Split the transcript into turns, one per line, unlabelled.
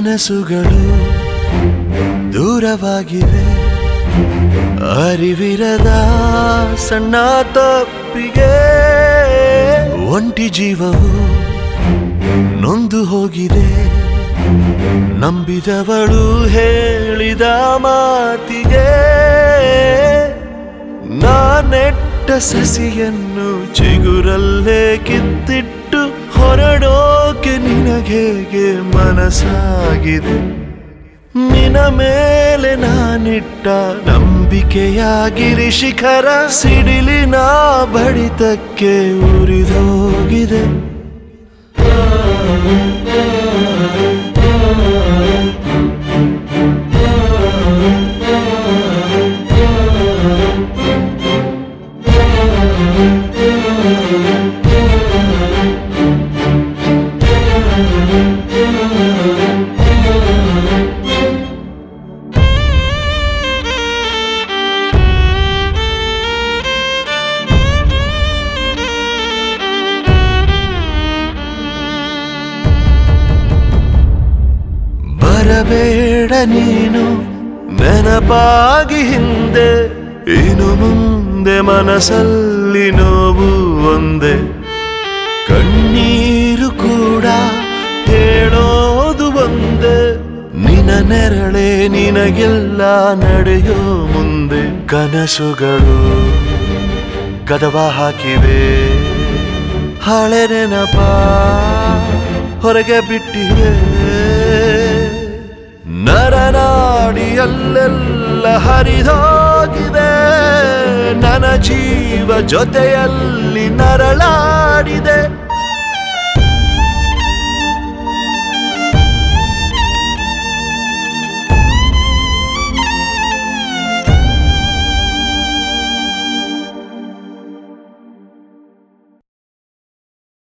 ಕನಸುಗಳು ದೂರವಾಗಿವೆ ಅರಿವಿರದ ಸಣ್ಣ ತಪ್ಪಿಗೆ ಒಂಟಿ ಜೀವವು ನೊಂದು ಹೋಗಿದೆ ನಂಬಿದವಳು ಹೇಳಿದ ಮಾತಿಗೆ ನಾನೆಟ್ಟ ಸಸಿಯನ್ನು ಚಿಗುರಲ್ಲೇ ಕಿತ್ತಿಟ್ಟು ಹೊರಡೋಕೆ ನಿನಗೇಗೆ ಮನಸ್ಸಾಗಿದೆ ನಿನ ಮೇಲೆ ನಾನಿಟ್ಟ ನಂಬಿಕೆಯಾಗಿರಿ ಶಿಖರ ಸಿಡಿಲಿನ ಬಡಿತಕ್ಕೆ ಉರಿದೋಗಿದೆ ಬರಬೇಡ ನೀನು ನೆನಪಾಗಿ ಹಿಂದೆ ಇನ್ನು ಮುಂದೆ ಮನಸ್ಸಲ್ಲಿ ನೋವು ಒಂದೇ ಕಣ್ಣೀರು ಕೂಡ ಹೇಳೋದು ಒಂದೇ ನಿನ ನೆರಳೆ ನಿನಗೆಲ್ಲ ನಡೆಯೋ ಮುಂದೆ ಕನಸುಗಳು ಕದವ ಹಾಕಿವೆ ಹಳೆ ನೆನಪ ಹೊರಗೆ ಬಿಟ್ಟಿವೆ ನರನಾಡಿಯಲ್ಲೆಲ್ಲ ಹರಿದೋಗಿದೆ ನನ್ನ ಜೀವ ಜೊತೆಯಲ್ಲಿ ನರಳಾಡಿದೆ